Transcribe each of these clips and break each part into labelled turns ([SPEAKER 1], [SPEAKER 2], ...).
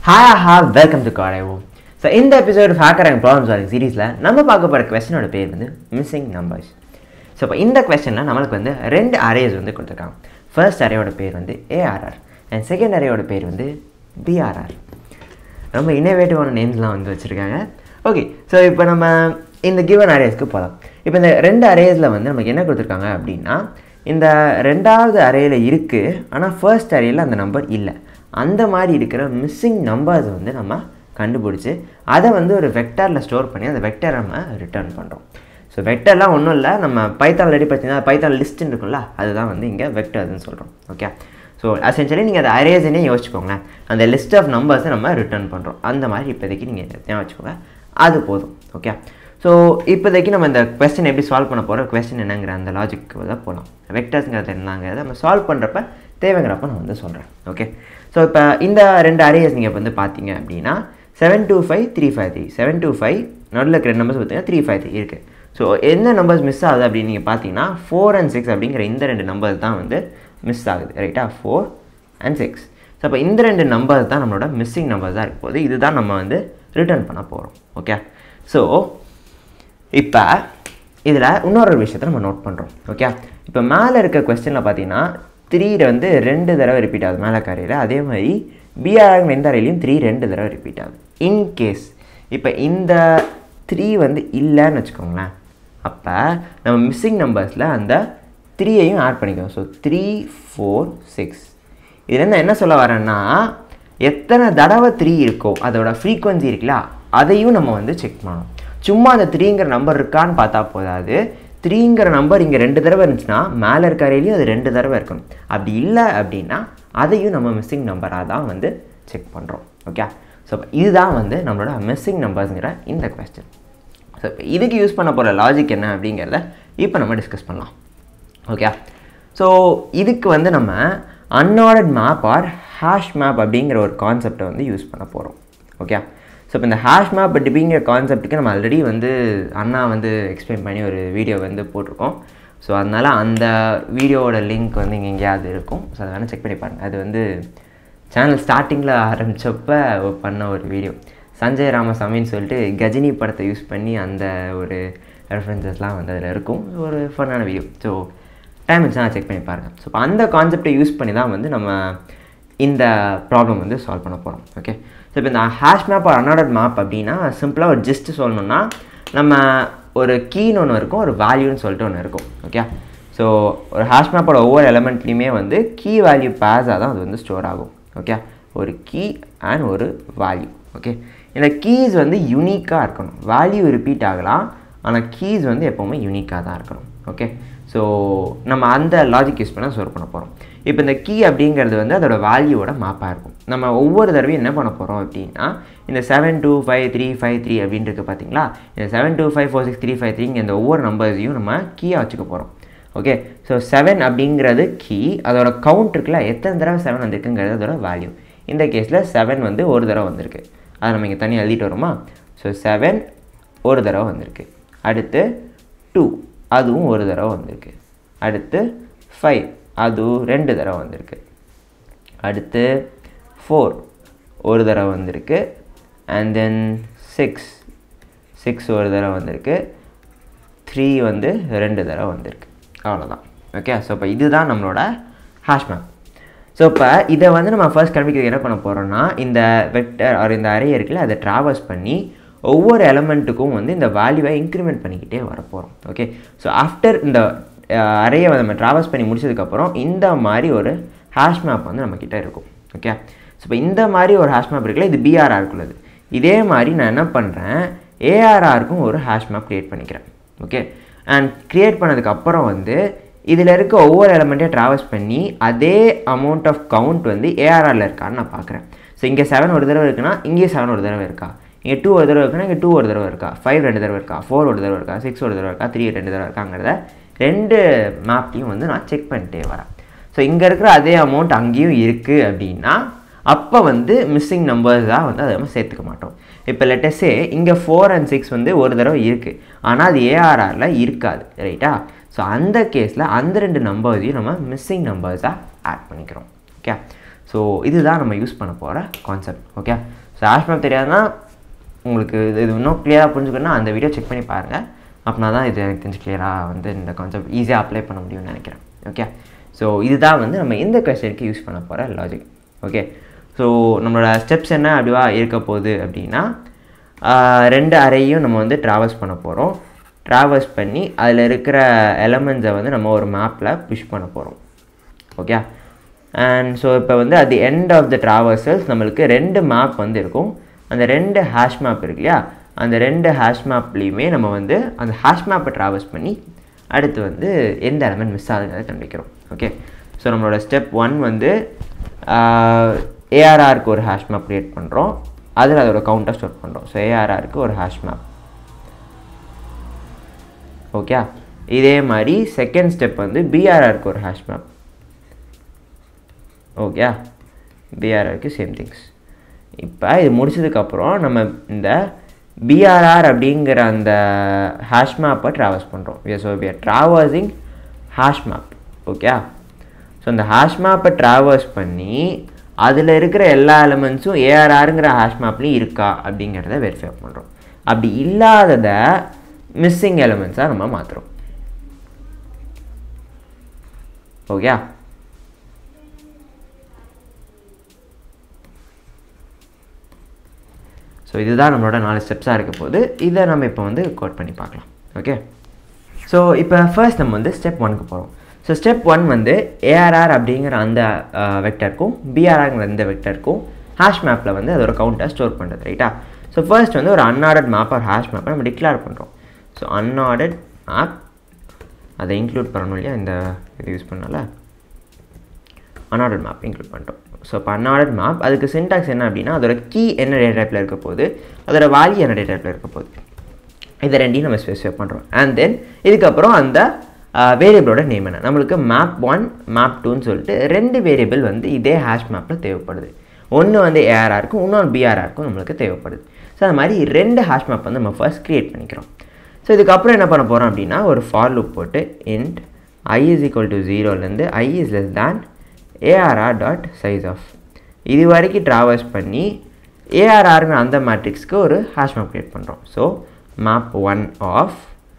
[SPEAKER 1] hi ஹா welcome to காடைவோ so இந்த episode hacker and problem solving சீரிஸில் நம்ம பார்க்க போகிற கொஸ்டினோட பேர் வந்து மிஸ்ஸிங் நம்பர்ஸ் ஸோ இப்போ இந்த கொஸ்டினில் நம்மளுக்கு வந்து ரெண்டு அரேஸ் வந்து கொடுத்துருக்காங்க ஃபர்ஸ்ட் அரேயோட பேர் வந்து ஏஆர்ஆர் அண்ட் செகண்ட் அரேயோட பேர் வந்து பிஆர்ஆர் ரொம்ப இன்னோவேட்டிவான நேம்ஸ்லாம் வந்து வச்சுருக்காங்க ஓகே ஸோ இப்போ நம்ம இந்த கிவன் அரேஸ்க்கு போகலாம் இப்போ இந்த ரெண்டு அரேஸில் வந்து நமக்கு என்ன கொடுத்துருக்காங்க அப்படின்னா இந்த ரெண்டாவது அரேயில் இருக்குது ஆனால் ஃபர்ஸ்ட் அரேயில் அந்த நம்பர் இல்லை அந்த மாதிரி இருக்கிற மிஸ்ஸிங் நம்பர்ஸ் வந்து நம்ம கண்டுபிடிச்சி அதை வந்து ஒரு வெக்டாரில் ஸ்டோர் பண்ணி அந்த வெக்டரை நம்ம ரிட்டர்ன் பண்ணுறோம் ஸோ வெக்டர்லாம் ஒன்றும் இல்லை நம்ம பைத்தான் ரெடி பார்த்தீங்கன்னா பைத்தான் லிஸ்ட்டுன்னு இருக்கும்ல அதுதான் வந்து இங்கே வெக்டர்ஸ்னு சொல்கிறோம் ஓகே ஸோ அசென்ஷியலி நீங்கள் அதை அரேஸ்னே யோசிச்சுக்கோங்களேன் அந்த லிஸ்ட் ஆஃப் நம்பர்ஸை நம்ம ரிட்டர்ன் பண்ணுறோம் அந்த மாதிரி இப்போதைக்கு நீங்கள் ஞாபகம் வச்சுக்கோங்க அது போதும் ஓகே ஸோ இப்போதைக்கு நம்ம இந்த கொஸ்டின் எப்படி சால்வ் பண்ண போகிறோம் கொஸ்டின் என்னங்கிற அந்த லாஜிக்கு தான் போகலாம் வெக்டர்ஸுங்கிறது என்னங்கிறத நம்ம சால்வ் பண்ணுறப்ப தேவைங்கிறப்ப நான் வந்து சொல்கிறேன் ஓகே ஸோ இப்போ இந்த ரெண்டு அரேஸ் நீங்கள் வந்து பார்த்தீங்க அப்படின்னா seven two five three five three seven two five நடுவில் இருக்கிற நம்பர்ஸ் பார்த்தீங்கன்னா த்ரீ ஃபைவ் த்ரீ இருக்குது ஸோ என்ன நம்பர்ஸ் மிஸ் ஆகுது அப்படின்னு நீங்கள் பார்த்தீங்கன்னா ஃபோர் அண்ட் சிக்ஸ் அப்படிங்கிற இந்த ரெண்டு நம்பர்ஸ் தான் வந்து மிஸ் ஆகுது ரைட்டா ஃபோர் அண்ட் சிக்ஸ் ஸோ அப்போ இந்த ரெண்டு நம்பர்ஸ் தான் நம்மளோட மிஸ்ஸிங் நம்பர்ஸ் தான் இருக்கும் போது இதுதான் நம்ம வந்து ரிட்டர்ன் பண்ண போகிறோம் ஓகே ஸோ இப்போ இதில் இன்னொரு விஷயத்தை நம்ம நோட் பண்ணுறோம் ஓகே இப்போ மேலே இருக்க கொஸ்டினில் பார்த்தீங்கன்னா த்ரீயில் வந்து ரெண்டு தடவை ரிப்பீட் ஆகுது மேலே கரையில் அதே மாதிரி பிஆர் எந்த அறையிலையும் த்ரீ ரெண்டு தடவை ரிப்பீட் ஆகுது இன்கேஸ் இப்போ இந்த த்ரீ வந்து இல்லைன்னு வச்சுக்கோங்களேன் அப்போ நம்ம மிஸ்ஸிங் நம்பர்ஸில் அந்த த்ரீயையும் ஆட் பண்ணிக்கோம் ஸோ த்ரீ ஃபோர் சிக்ஸ் இதுலேருந்து என்ன சொல்ல வரேன்னா எத்தனை தடவை த்ரீ இருக்கோ அதோட ஃப்ரீக்வன்சி இருக்குல்ல அதையும் நம்ம வந்து செக் பண்ணணும் சும்மா அந்த த்ரீங்கிற நம்பர் இருக்கான்னு பார்த்தா போதாது த்ரீங்கிற நம்பர் இங்கே ரெண்டு தடவை இருந்துச்சுன்னா மேலே இருக்க அறையிலையும் அது ரெண்டு தடவை இருக்கணும் அப்படி இல்லை அப்படின்னா அதையும் நம்ம மிஸ்ஸிங் நம்பராக தான் வந்து செக் பண்ணுறோம் ஓகே ஸோ இதுதான் வந்து நம்மளோட மிஸ்ஸிங் நம்பர்ஸுங்கிற இந்த கொஸ்டின் ஸோ இப்போ இதுக்கு யூஸ் பண்ண போகிற லாஜிக் என்ன அப்படிங்கிறத இப்போ நம்ம டிஸ்கஸ் பண்ணலாம் ஓகே ஸோ இதுக்கு வந்து நம்ம unordered map or hash map அப்படிங்கிற ஒரு கான்செப்டை வந்து யூஸ் பண்ண போகிறோம் ஓகே ஸோ இப்போ இந்த ஹேஷ் மேப் அப்படிங்கிற கான்செப்ட்டுக்கு நம்ம ஆல்ரெடி வந்து அண்ணா வந்து எக்ஸ்பிளைன் பண்ணி ஒரு வீடியோ வந்து போட்டிருக்கோம் ஸோ அதனால் அந்த வீடியோவோட லிங்க் வந்து இங்கே எங்கேயாவது இருக்கும் ஸோ அதை வேணால் செக் பண்ணி பாருங்கள் அது வந்து சேனல் ஸ்டார்டிங்கில் ஆரம்பித்தப்ப பண்ண ஒரு வீடியோ சஞ்சய் ராமசாமின்னு சொல்லிட்டு கஜினி படத்தை யூஸ் பண்ணி அந்த ஒரு ரெஃபரன்சஸ்லாம் வந்து அதில் இருக்கும் ஒரு ஃபன்னான வீடியோ ஸோ டைம் இருந்துச்சுன்னா செக் பண்ணி பாருங்கள் ஸோ இப்போ அந்த கான்செப்டை யூஸ் பண்ணி தான் வந்து நம்ம இந்த ப்ராப்ளம் வந்து சால்வ் பண்ண போகிறோம் ஓகே ஸோ இப்போ இந்த ஹேஷ் மேப் ஒரு அன்ஆர்டட் மேப் அப்படின்னா சிம்பிளாக ஒரு ஜஸ்ட்டு சொல்லணும்னா நம்ம ஒரு கீன்னு ஒன்று இருக்கும் ஒரு வேல்யூன்னு சொல்லிட்டு ஒன்று இருக்கும் ஓகே ஸோ ஒரு ஹேஷ் மேப்போட ஒவ்வொரு எலமெண்ட்லேயுமே வந்து கீ வேல்யூ பேஸாக தான் அது வந்து ஸ்டோர் ஆகும் ஓகே ஒரு கீ அண்ட் ஒரு வேல்யூ ஓகே இந்த கீஸ் வந்து யூனிக்காக இருக்கணும் வேல்யூ ரிப்பீட் ஆகலாம் ஆனால் கீஸ் வந்து எப்போவுமே யூனிக்காக தான் இருக்கணும் ஓகே ஸோ நம்ம அந்த லாஜிக் யூஸ் பண்ண ஸ்டோர் பண்ண போகிறோம் இப்போ இந்த கீ அப்படிங்கிறது வந்து அதோட வேல்யூவோட மேப்பாக இருக்கும் நம்ம ஒவ்வொரு தடவையும் என்ன பண்ண போகிறோம் அப்படின்னா இந்த seven two five three five three அப்படின்றது பார்த்தீங்களா இந்த seven two five four six three five த்ரீங்க இந்த ஒவ்வொரு நம்பர்ஸையும் நம்ம கீயாக வச்சுக்க போகிறோம் ஓகே ஸோ செவன் அப்படிங்கிறது கீ அதோட கவுண்ட் இருக்குல்ல எத்தனை தடவை செவன் வந்திருக்குங்கிறது அதோட வேல்யூ இந்த கேஸில் செவன் வந்து ஒரு தடவை வந்திருக்கு அதை நம்ம இங்கே தனியாக எழுதிட்டு வரோமா ஸோ செவன் ஒரு தடவை வந்திருக்கு அடுத்து டூ அதுவும் ஒரு தடவை வந்திருக்கு அடுத்து ஃபைவ் அதுவும் ரெண்டு தடவை வந்திருக்கு அடுத்து ஃபோர் ஒரு தடவை வந்திருக்கு அண்ட் தென் சிக்ஸ் சிக்ஸ் ஒரு தடவை வந்திருக்கு த்ரீ வந்து ரெண்டு தடவை வந்திருக்கு அவ்வளோதான் ஓகே ஸோ இப்போ இதுதான் நம்மளோட ஹேஷ் மேப் ஸோ இப்போ இதை வந்து நம்ம ஃபர்ஸ்ட் கண்டுபிடிக்க என்ன பண்ண போகிறோம்னா இந்த வெக்டர் ஆர் இந்த அரே இருக்குல்ல அதை ட்ராவல்ஸ் பண்ணி ஒவ்வொரு எலமெண்ட்டுக்கும் வந்து இந்த வேல்யூவை இன்க்ரிமெண்ட் பண்ணிக்கிட்டே வரப்போகிறோம் ஓகே ஸோ ஆஃப்டர் இந்த அறையை நம்ம ட்ராவல்ஸ் பண்ணி முடிச்சதுக்கப்புறம் இந்த மாதிரி ஒரு ஹேஷ் மேப் வந்து நம்மக்கிட்ட இருக்கும் ஓகே ஸோ இப்போ இந்த மாதிரி ஒரு ஹேஷ் மேப் இருக்குல்ல இது பிஆர்ஆருக்குள்ளது இதே மாதிரி நான் என்ன பண்ணுறேன் ஏஆர்ஆருக்கும் ஒரு ஹேஷ் மேப் க்ரியேட் பண்ணிக்கிறேன் ஓகே அண்ட் க்ரியேட் பண்ணதுக்கப்புறம் வந்து இதில் இருக்க ஒவ்வொரு எலமெண்ட்டையும் ட்ராவல்ஸ் பண்ணி அதே அமௌண்ட் ஆஃப் கவுண்ட் வந்து ஏஆர்ஆரில் இருக்கான்னு நான் பார்க்குறேன் ஸோ இங்கே செவன் ஒரு தடவை இருக்குன்னா இங்கேயும் செவன் ஒரு தடவை இருக்கா இங்கே டூ ஒரு தடவை இருக்குன்னா இங்கே டூ ஒரு தடவை இருக்கா ஃபைவ் ரெண்டு தடவை இருக்கா ஃபோர் ஒரு தடவை இருக்கா சிக்ஸ் ஒரு தடவை இருக்கா த்ரீ ரெண்டு தடவை இருக்காங்கிறத ரெண்டு மேப்லையும் வந்து நான் செக் பண்ணிட்டே வரேன் ஸோ இங்கே இருக்கிற அதே அமௌண்ட் அங்கேயும் இருக்குது அப்படின்னா அப்போ வந்து மிஸ்ஸிங் நம்பர்ஸாக வந்து அதை நம்ம சேர்த்துக்க மாட்டோம் இப்போ லெட்டஸே இங்கே ஃபோர் அண்ட் சிக்ஸ் வந்து ஒரு தடவை இருக்குது ஆனால் அது ஏஆர்ஆரில் இருக்காது ரைட்டா ஸோ அந்த கேஸில் அந்த ரெண்டு நம்பர்ஸையும் நம்ம மிஸ்ஸிங் நம்பர்ஸாக ஆட் பண்ணிக்கிறோம் ஓகே ஸோ இதுதான் நம்ம யூஸ் பண்ண போகிற concept okay so hash map தெரியாதுன்னா உங்களுக்கு இது இது இன்னும் கிளியராக புரிஞ்சுக்கணும்னா அந்த வீடியோ செக் பண்ணி பாருங்கள் அப்படின்னா தான் இது எனக்கு தெரிஞ்சு கிளியராக வந்து இந்த கான்செப்ட் ஈஸியாக அப்ளை பண்ண முடியும்னு நினைக்கிறேன் ஓகே ஸோ இதுதான் வந்து நம்ம இந்த கொஸ்டினுக்கு யூஸ் பண்ண போகிற லாஜிக் ஓகே ஸோ நம்மளோட ஸ்டெப்ஸ் என்ன அப்படிவா இருக்க போகுது அப்படின்னா ஆஹ், ரெண்டு அறையும் நம்ம வந்து ட்ராவல்ஸ் பண்ண போகிறோம் ட்ராவல்ஸ் பண்ணி அதில் இருக்கிற எலமெண்ட்ஸை வந்து நம்ம ஒரு மேப்பில் புஷ் பண்ண போகிறோம் ஓகே அண்ட் ஸோ இப்போ வந்து at the end of the traversals நம்மளுக்கு ரெண்டு மேப் வந்து இருக்கும் அந்த ரெண்டு ஹேஷ் மேப் இருக்கு இல்லையா அந்த ரெண்டு ஹேஷ் மேப்லேயுமே நம்ம வந்து அந்த ஹேஷ் மேப்பை ட்ராவல்ஸ் பண்ணி அடுத்து வந்து எந்த எலமெண்ட் மிஸ் ஆகுதுங்கிறத கண்டுபிடிக்கிறோம் ஓகே ஸோ நம்மளோட ஸ்டெப் ஒன் வந்து ஏஆர்ஆருக்கு ஒரு ஹேஷ் மேப் க்ரியேட் பண்ணுறோம் அதில் அதோட கவுண்டை ஸ்டோர் பண்ணுறோம் ஸோ ஏஆர்ஆருக்கு ஒரு ஹேஷ் மேப் ஓகே இதே மாதிரி செகண்ட் ஸ்டெப் வந்து பிஆர்ஆருக்கு ஒரு ஹேஷ் மேப் ஓகே பிஆர்ஆருக்கு சேம் திங்ஸ் இப்போ இது முடிச்சதுக்கப்புறம் நம்ம இந்த பிஆர்ஆர் அப்படிங்கிற அந்த ஹேஷ் மேப்பை ட்ராவல்ஸ் பண்ணுறோம் so we are traversing hash map okay so அந்த ஹேஷ் மேப்பை ட்ராவல்ஸ் பண்ணி அதில் இருக்கிற எல்லா எலமெண்ட்ஸும் ஏஆர்ஆருங்கிற ஹேஷ் மேப்லேயும் இருக்கா அப்படிங்கிறத வெரிஃபை பண்ணுறோம் அப்படி இல்லாததை மிஸ்ஸிங் எலமெண்ட்ஸாக நம்ம மாற்றுறோம் ஓகே ஸோ இதுதான் நம்மளோட நாலு ஸ்டெப்ஸாக இருக்க போது இதை நம்ம இப்போ வந்து கோட் பண்ணி பார்க்கலாம் ஓகே ஸோ இப்போ ஃபர்ஸ்ட் நம்ம வந்து ஸ்டெப் ஒனுக்கு போகிறோம் ஸோ ஸ்டெப் ஒன் வந்து ஏஆர்ஆர் அப்படிங்கிற அந்த வெக்டருக்கும் பிஆர்ஆருங்கிற இந்த வெக்டருக்கும் ஹேஷ் மேப்பில் வந்து அதோட கவுண்ட்டை ஸ்டோர் பண்ணுறது ரைட்டா ஸோ ஃபர்ஸ்ட் வந்து ஒரு அன்ஆர்டட் மேப் ஒரு ஹேஷ் மேப்பை நம்ம டிக்ளேர் பண்ணுறோம் ஸோ அன்ஆர்டட் மேப் அதை இன்க்ளூட் பண்ணணும் இல்லையா இந்த இது யூஸ் பண்ணால அன்ஆர்டர் மேப் இன்க்ளூட் பண்ணிட்டோம் ஸோ இப்போ அன்ஆர்டர் மேப் அதுக்கு சின்டாக்ஸ் என்ன அப்படின்னா அதோட கீ என்ன டேட்டா டைப்பில் இருக்க போகுது அதோட வேல்யூ என்ன டேட்டா டைப்பில் இருக்க போகுது இதை ரெண்டையும் நம்ம ஸ்பெசிஃபை பண்ணுறோம் அண்ட் தென் இதுக்கப்புறம் அந்த வேரியபிளோட நேம் என்ன நம்மளுக்கு மேப் ஒன் மேப் டூன்னு சொல்லிட்டு ரெண்டு வேரியபிள் வந்து இதே ஹேஷ் மேப்பில் தேவைப்படுது ஒன்று வந்து ஏஆர்ஆர் இருக்கும் இன்னொன்று பிஆர்ஆர் இருக்கும் நம்மளுக்கு தேவைப்படுது ஸோ அந்த மாதிரி ரெண்டு ஹேஷ் மேப் வந்து நம்ம ஃபர்ஸ்ட் க்ரியேட் பண்ணிக்கிறோம் ஸோ இதுக்கப்புறம் என்ன பண்ண போகிறோம் அப்படின்னா ஒரு ஃபார் லூப் போட்டு int i is equal to ஜீரோலேருந்து i is less than ARR dot size of இது வரைக்கும் ட்ராவல்ஸ் பண்ணி ஏஆர்ஆருங்கிற அந்த மேட்ரிக்ஸ்க்கு ஒரு ஹேஷ் மேப் க்ரியேட் பண்ணுறோம் so map one of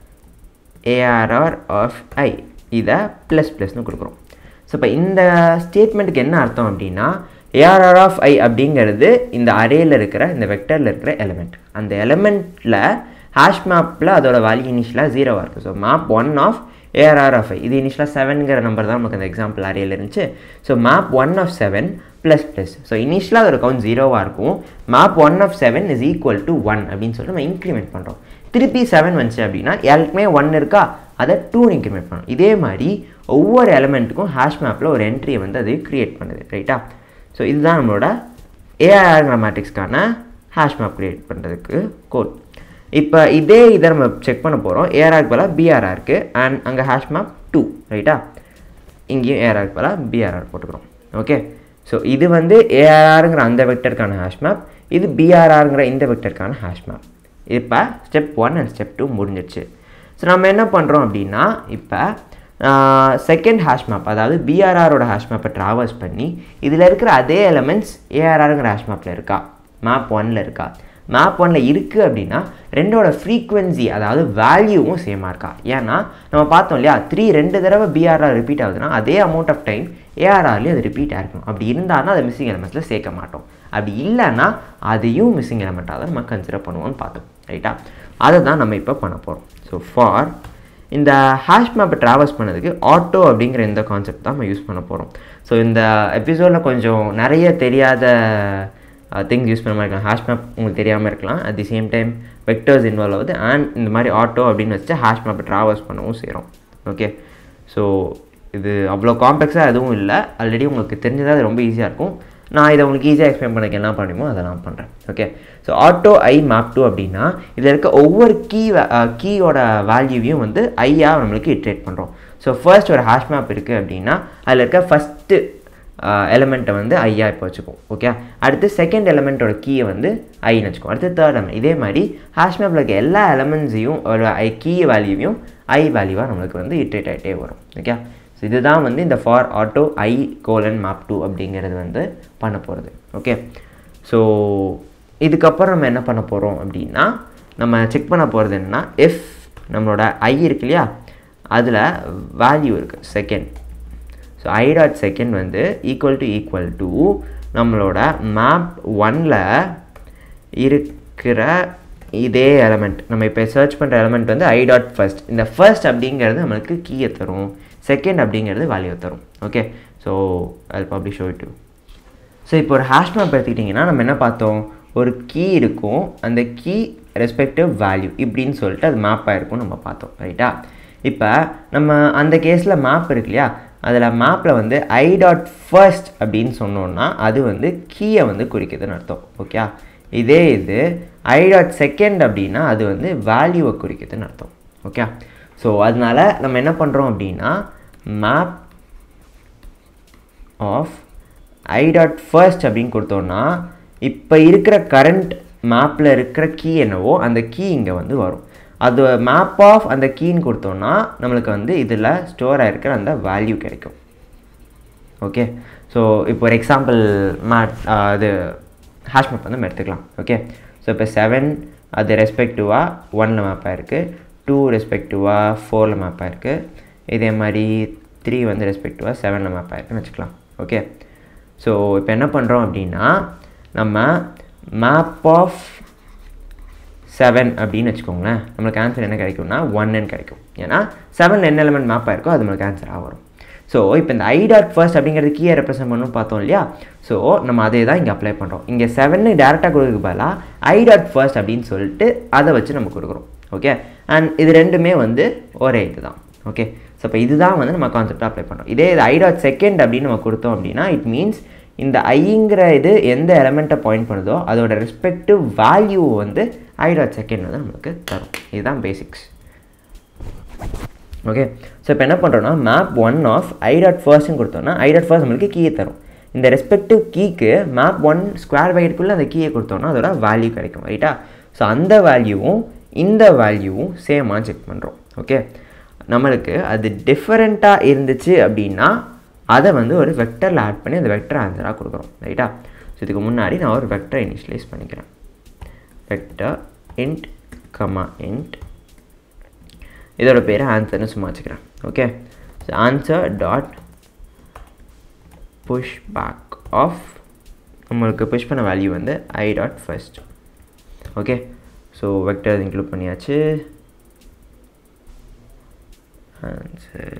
[SPEAKER 1] ARR of i இதை ப்ளஸ் ப்ளஸ்னு கொடுக்குறோம் ஸோ இப்போ இந்த ஸ்டேட்மெண்ட்டுக்கு என்ன அர்த்தம் அப்படின்னா ஏஆர்ஆர் ஆஃப் ஐ அப்படிங்கிறது இந்த அரேயில் இருக்கிற இந்த வெக்டரில் இருக்கிற எலிமெண்ட் அந்த எலிமெண்ட்டில் ஹேஷ் மேப்பில் அதோட வேல்யூ இனிஷியலாக ஜீரோவாக இருக்குது so map one of ARR of i இது இனிஷியலாக செவனுங்கிற நம்பர் தான் நமக்கு அந்த எக்ஸாம்பிள் அரேயில் இருந்துச்சு so map one of seven plus plus so இனிஷியலாக அதோட கவுண்ட் ஜீரோவாக இருக்கும் map one of seven is equal to one அப்படின்னு சொல்லிட்டு நம்ம இன்க்ரிமெண்ட் பண்ணுறோம் திருப்பி செவன் வந்துச்சு அப்படின்னா ஏற்கனவே ஒன் இருக்கா அதை டூ இன்க்ரிமெண்ட் பண்ணணும் இதே மாதிரி ஒவ்வொரு எலமெண்ட்டுக்கும் ஹேஷ் மேப்பில் ஒரு என்ட்ரியை வந்து அது க்ரியேட் பண்ணுது ரைட்டா ஸோ இதுதான் நம்மளோட ஏஆர்ங்கிற மேட்ரிக்ஸ்க்கான ஹேஷ் மேப் க்ரியேட் பண்ணுறதுக்கு கோட் இப்போ இதே இதை நம்ம செக் பண்ண போகிறோம் ஏஆர்ஆருக்கு பதிலாக பிஆர்ஆர் இருக்குது அண்ட் அங்கே ஹேஷ் மேப் டூ ரைட்டா இங்கேயும் ஏஆர்ஆருக்கு பதிலாக பிஆர்ஆர் போட்டுக்கிறோம் ஓகே ஸோ இது வந்து ஏஆர்ஆருங்கிற அந்த வெக்டருக்கான ஹேஷ் மேப் இது பிஆர்ஆருங்கிற இந்த வெக்டருக்கான ஹேஷ் மேப் இப்போ step one and step two முடிஞ்சிடுச்சு ஸோ நம்ம என்ன பண்ணுறோம் அப்படின்னா இப்போ செகண்ட் ஹேஷ் மேப் அதாவது பிஆர்ஆரோட ஹேஷ் மேப்பை ட்ராவல்ஸ் பண்ணி இதில் இருக்கிற அதே எலமெண்ட்ஸ் ஏஆர்ஆருங்கிற ஹேஷ் மேப்பில் இருக்கா மேப் ஒனில் இருக்கா மேப் ஒனில் இருக்குது அப்படின்னா ரெண்டோட ஃப்ரீக்வன்சி அதாவது வேல்யூவும் சேமாக இருக்கா ஏன்னா நம்ம பார்த்தோம் இல்லையா த்ரீ ரெண்டு தடவை பிஆர்ஆர் ரிப்பீட் ஆகுதுன்னா அதே அமௌண்ட் ஆஃப் டைம் ஏஆர்ஆர்லேயும் அது ரிப்பீட் ஆகிருக்கணும் அப்படி இருந்தால் அதை மிஸ்ஸிங் எலமெண்ட்ஸில் சேர்க்க மாட்டோம் அப்படி இல்லைன்னா அதையும் மிஸ்ஸிங் எலமெண்ட்டாக தான் நம்ம கன்சிடர் பண்ணுவோம்னு பார்த்தோம் ரைட்டா அதை தான் நம்ம இப்போ பண்ண போகிறோம் ஸோ ஃபார் இந்த ஹேஷ் மேப்பை ட்ராவல்ஸ் பண்ணதுக்கு ஆட்டோ அப்படிங்கிற இந்த கான்செப்ட் தான் நம்ம யூஸ் பண்ண போகிறோம் ஸோ இந்த எபிசோடில் கொஞ்சம் நிறைய தெரியாத திங்ஸ் யூஸ் பண்ண மாதிரி இருக்கலாம் ஹேஷ் மேப் உங்களுக்கு தெரியாமல் இருக்கலாம் at the same time vectors involve ஆகுது அண்ட் இந்த மாதிரி ஆட்டோ அப்படின்னு வச்சு ஹேஷ் மேப்பை ட்ராவல்ஸ் பண்ணவும் செய்கிறோம் ஓகே ஸோ இது அவ்வளோ காம்ப்ளெக்ஸாக எதுவும் இல்லை ஆல்ரெடி உங்களுக்கு தெரிஞ்சதாக அது ரொம்ப ஈஸியாக இருக்கும் நான் இதை உங்களுக்கு ஈஸியாக எக்ஸ்பிளைன் பண்ணக்கு என்ன பண்ணுமோ அதை நான் பண்ணுறேன் okay so auto i map two அப்படின்னா இதில் இருக்க ஒவ்வொரு கீ கீயோட வேல்யூவையும் வந்து ஐயாக நம்மளுக்கு இட்ரேட் பண்ணுறோம் ஸோ ஃபர்ஸ்ட் ஒரு ஹேஷ் மேப் இருக்குது அப்படின்னா அதில் இருக்க ஃபஸ்ட்டு எலமெண்ட்டை வந்து ஐயா இப்போ வச்சுப்போம் ஓகே அடுத்து செகண்ட் எலமெண்ட்டோட கீயை வந்து ஐன்னு வச்சுக்கோம் அடுத்து தேர்ட் எலமெண்ட் இதே மாதிரி ஹேஷ் மேப்பில் இருக்க எல்லா எலமெண்ட்ஸையும் ஒரு ஐ கீ வேல்யூவையும் ஐ வேல்யூவாக நம்மளுக்கு வந்து இட்ரேட் ஆகிட்டே வரும் ஓகே ஸோ ஸோ இதுதான் வந்து இந்த for auto i colon map two அப்படிங்கிறது வந்து பண்ண போகிறது ஓகே ஸோ இதுக்கப்புறம் நம்ம என்ன பண்ண போகிறோம் அப்படின்னா நம்ம செக் பண்ண போகிறது என்னன்னா எஃப் நம்மளோட ஐ இருக்கு இல்லையா அதில் வேல்யூ இருக்குது second so i dot second வந்து ஈக்குவல் டு ஈக்குவல் டு நம்மளோட மேப் ஒனில் இருக்கிற இதே எலமெண்ட் நம்ம இப்போ சர்ச் பண்ணுற எலமெண்ட் வந்து ஐ டாட் ஃபர்ஸ்ட் இந்த ஃபர்ஸ்ட் அப்படிங்கிறது நம்மளுக்கு கீயை தரும் செகண்ட் அப்படிங்கிறது வேல்யூ தரும் ஓகே ஸோ அது பப்ளிஷ் ஷோ டு ஸோ இப்போ ஒரு ஹேஷ் மேப் எடுத்துக்கிட்டிங்கன்னா நம்ம என்ன பார்த்தோம் ஒரு கீ இருக்கும் அந்த கீ ரெஸ்பெக்டிவ் வேல்யூ இப்படின்னு சொல்லிட்டு அது மேப் ஆகிருக்கும் நம்ம பார்த்தோம் ரைட்டா இப்போ நம்ம அந்த கேஸில் மேப் இருக்கு இல்லையா அதில் மேப்பில் வந்து ஐ டாட் ஃபர்ஸ்ட் அப்படின்னு சொன்னோன்னா அது வந்து கீயை வந்து குறிக்குதுன்னு அர்த்தம் ஓகே இதே இது ஐ டாட் செகண்ட் அப்படின்னா அது வந்து வேல்யூவை குறிக்குதுன்னு அர்த்தம் ஓகே ஸோ அதனால நம்ம என்ன பண்ணுறோம் அப்படின்னா map of i dot first அப்படின்னு கொடுத்தோன்னா இப்போ இருக்கிற கரண்ட் மேப்பில் இருக்கிற கீ என்னவோ அந்த கீ இங்கே வந்து வரும் அது மேப் ஆஃப் அந்த கீன்னு கொடுத்தோன்னா நம்மளுக்கு வந்து இதில் ஸ்டோர் ஆகிருக்கிற அந்த வேல்யூ கிடைக்கும் ஓகே ஸோ இப்போ ஒரு எக்ஸாம்பிள் மேட் அது ஹேஷ் மேப் வந்து நம்ம எடுத்துக்கலாம் ஓகே ஸோ இப்போ செவன் அது ரெஸ்பெக்டிவாக ஒனில் மேப் ஆகிருக்கு டூ ரெஸ்பெக்டிவாக ஃபோரில் மேப் ஆகிருக்கு இதே மாதிரி த்ரீ வந்து ரெஸ்பெக்டிவாக செவனில் மேப் ஆகிருக்குன்னு வச்சுக்கலாம் ஓகே ஸோ இப்போ என்ன பண்ணுறோம் அப்படின்னா நம்ம மேப் ஆஃப் செவன் அப்படின்னு வச்சுக்கோங்களேன் நம்மளுக்கு ஆன்சர் என்ன கிடைக்கும்னா ஒன்னு கிடைக்கும் ஏன்னா செவன் என்ன எலமெண்ட் மேப் ஆயிருக்கோ அது நம்மளுக்கு ஆன்சராக வரும் ஸோ இப்போ இந்த ஐ டாட் ஃபர்ஸ்ட் அப்படிங்கிறது கீயை ரெப்ரசென்ட் பண்ணணும் பார்த்தோம் இல்லையா ஸோ நம்ம அதே தான் இங்கே அப்ளை பண்ணுறோம் இங்கே செவன்னு டேரெக்டாக கொடுக்க பதிலாக ஐ டாட் ஃபர்ஸ்ட் அப்படின்னு சொல்லிட்டு அதை வச்சு நம்ம கொடுக்குறோம் ஓகே அண்ட் இது ரெண்டுமே வந்து ஒரே இது தான் ஓகே ஸோ இப்போ இதுதான் வந்து நம்ம கான்செப்டாக அப்ளை பண்ணுறோம் இதே இது ஐ டாட் செகண்ட் அப்படின்னு நம்ம கொடுத்தோம் அப்படின்னா இட் மீன்ஸ் இந்த ஐங்கிற இது எந்த எலமெண்ட்டை பாயிண்ட் பண்ணுதோ அதோட ரெஸ்பெக்டிவ் வேல்யூ வந்து ஐ டாட் செகண்ட் வந்து நம்மளுக்கு தரும் இதுதான் பேசிக்ஸ் ஓகே ஸோ இப்போ என்ன பண்ணுறோன்னா map one of i dot ஃபர்ஸ்ட்னு கொடுத்தோன்னா ஐ டாட் ஃபர்ஸ்ட் நம்மளுக்கு கீயை தரும் இந்த ரெஸ்பெக்டிவ் கீக்கு மேப் ஒன் ஸ்கொயர் வைட்டுக்குள்ளே அந்த கீயை கொடுத்தோன்னா அதோட வேல்யூ கிடைக்கும் ரைட்டா ஸோ அந்த வேல்யூவும் இந்த வேல்யூவும் சேமாக செக் பண்ணுறோம் ஓகே நம்மளுக்கு அது டிஃப்ரெண்ட்டாக இருந்துச்சு அப்படின்னா அதை வந்து ஒரு வெக்டரில் ஆட் பண்ணி அந்த வெக்டர் ஆன்சராக கொடுக்குறோம் ரைட்டா ஸோ இதுக்கு முன்னாடி நான் ஒரு வெக்டரை இனிஷியலைஸ் பண்ணிக்கிறேன் வெக்டர் இன்ட் கமா இன்ட் இதோட பேர் ஆன்சர்னு சும்மா வச்சுக்கிறேன் okay so answer dot push back of நம்மளுக்கு புஷ் பண்ண வேல்யூ வந்து i dot first okay so vector include பண்ணியாச்சு ஆன்சர்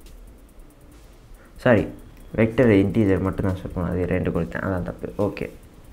[SPEAKER 1] சாரி வெக்டர் இன்டீஜர் மட்டும் தான் சொல்லணும் அது ரெண்டு கொடுத்தேன் அதான் தப்பு ஓகே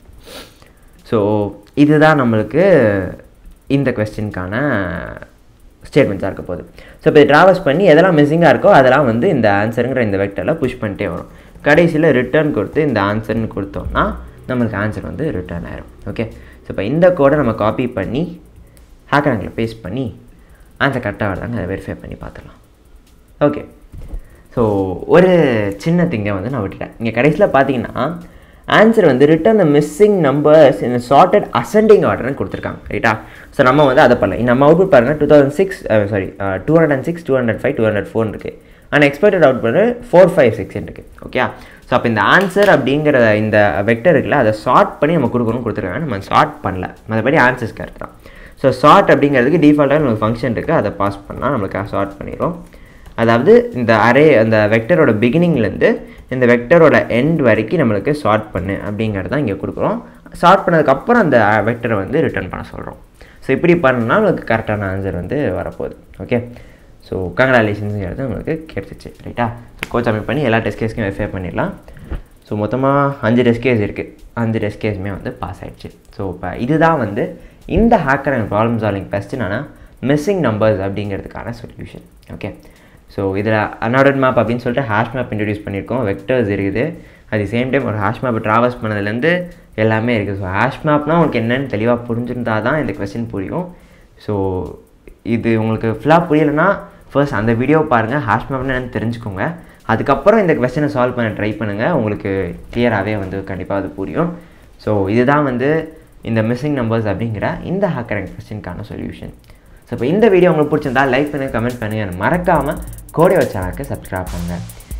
[SPEAKER 1] ஸோ இதுதான் நம்மளுக்கு இந்த கொஸ்டினுக்கான ஸ்டேட்மெண்ட்ஸாக இருக்க போகுது ஸோ இப்போ ட்ராவல்ஸ் பண்ணி எதெல்லாம் மிஸ்ஸிங்காக இருக்கோ அதெல்லாம் வந்து இந்த ஆன்சருங்கிற இந்த வெக்டரில் புஷ் பண்ணிட்டே வரும் கடைசியில் ரிட்டர்ன் கொடுத்து இந்த ஆன்சர்னு கொடுத்தோம்னா நம்மளுக்கு ஆன்சர் வந்து ரிட்டர்ன் ஆயிரும் ஓகே ஸோ இப்போ இந்த கோடை நம்ம காப்பி பண்ணி ஹேக்கரங்கில் பேஸ்ட் பண்ணி ஆன்சர் கரெக்டாக வருதாங்க அதை வெரிஃபை பண்ணி பார்த்துக்கலாம் ஓகே ஸோ ஒரு சின்ன திங்கை வந்து நான் விட்டுட்டேன் இங்கே கடைசியில் பார்த்தீங்கன்னா ஆன்சர் வந்து return the missing numbers in sorted ascending ஆர்டர்னு கொடுத்துருக்காங்க ரைட்டா ஸோ நம்ம வந்து அதை பண்ணலாம் நம்ம அவுட்புட் பாருங்கள் two thousand six sorry two hundred and six two hundred five two hundred four இருக்குது and expected output four five six இருக்குது ஓகே ஸோ அப்போ இந்த ஆன்சர் அப்படிங்கிற இந்த வெக்டர் இருக்குல்ல அதை ஷார்ட் பண்ணி நம்ம கொடுக்கணும்னு கொடுத்துருக்காங்க நம்ம ஷார்ட் பண்ணல மற்றபடி ஆன்சர்ஸ் கரெக்ட் தான் ஸோ ஷார்ட் அப்படிங்கிறதுக்கு டிஃபால்ட்டாக நமக்கு ஃபங்க்ஷன் இருக்குது அதை பாஸ் பண்ணால் நம்மளுக்கு ஷார்ட் பண்ணிடும் அதாவது இந்த அரே அந்த வெக்டரோட பிகினிங்லேருந்து இந்த வெக்டரோட எண்ட் வரைக்கும் நம்மளுக்கு ஷார்ட் பண்ணு அப்படிங்கிறது தான் இங்கே கொடுக்குறோம் ஷார்ட் பண்ணதுக்கப்புறம் அந்த வெக்டரை வந்து ரிட்டர்ன் பண்ண சொல்கிறோம் ஸோ இப்படி பண்ணால் நம்மளுக்கு கரெக்டான ஆன்சர் வந்து வரப்போகுது ஓகே ஸோ கங்க்ராலேஷன்ஸுங்கிறது நம்மளுக்கு கிடைச்சிச்சு ரைட்டா ஸோ கோச் அமை பண்ணி எல்லா டெஸ்ட் கேஸ்க்கும் வெரிஃபை பண்ணிடலாம் ஸோ மொத்தமாக அஞ்சு டெஸ்ட் கேஸ் இருக்குது அஞ்சு டெஸ்ட் கேஸுமே வந்து பாஸ் ஆகிடுச்சு ஸோ இப்போ இதுதான் வந்து இந்த ஹேக்கர் அண்ட் ப்ராப்ளம் சால்விங் ஃபஸ்ட்டுனான மிஸ்ஸிங் நம்பர்ஸ் அப்படிங்கிறதுக்கான சொல்யூஷன் ஓகே ஸோ இதில் அன்ஆர்டர்ட் மேப் அப்படின்னு சொல்லிட்டு ஹேஷ் மேப் இன்ட்ரடியூஸ் பண்ணியிருக்கோம் வெக்டர்ஸ் இருக்குது அட் சேம் டைம் ஒரு ஹேஷ் மேப்பை ட்ராவல்ஸ் பண்ணதுலேருந்து எல்லாமே இருக்குது ஸோ ஹேஷ் மேப்னால் உங்களுக்கு என்னென்னு தெளிவாக புரிஞ்சிருந்தா தான் இந்த கொஸ்டின் புரியும் ஸோ இது உங்களுக்கு ஃபுல்லாக புரியலைன்னா ஃபர்ஸ்ட் அந்த வீடியோ பாருங்கள் ஹேஷ் மேப்னு என்னன்னு தெரிஞ்சுக்கோங்க அதுக்கப்புறம் இந்த கொஸ்டினை சால்வ் பண்ண ட்ரை பண்ணுங்கள் உங்களுக்கு கிளியராகவே வந்து கண்டிப்பாக அது புரியும் ஸோ இதுதான் வந்து இந்த மிஸ்ஸிங் நம்பர்ஸ் அப்படிங்கிற இந்த ஹேக்கர் கொஸ்டினுக்கான சொல்யூஷன் ஸோ இப்போ இந்த வீடியோ உங்களுக்கு பிடிச்சிருந்தா லைக் பண்ணுங்கள் கமெண்ட் பண்ணுங்கள் மறக்காமல் கோடியோ சேனலுக்கு சப்ஸ்கிரைப் பண்ணுங்கள்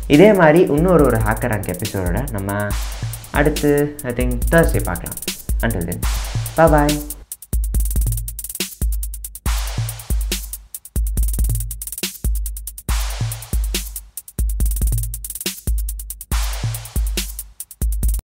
[SPEAKER 1] இதே மாதிரி இன்னொரு ஒரு ஹேக்கர் ரேங்க் எபிசோடோட நம்ம அடுத்து ஐ திங்க் தேர்ஸ்டே பார்க்கலாம் அண்டில் தென் பாய்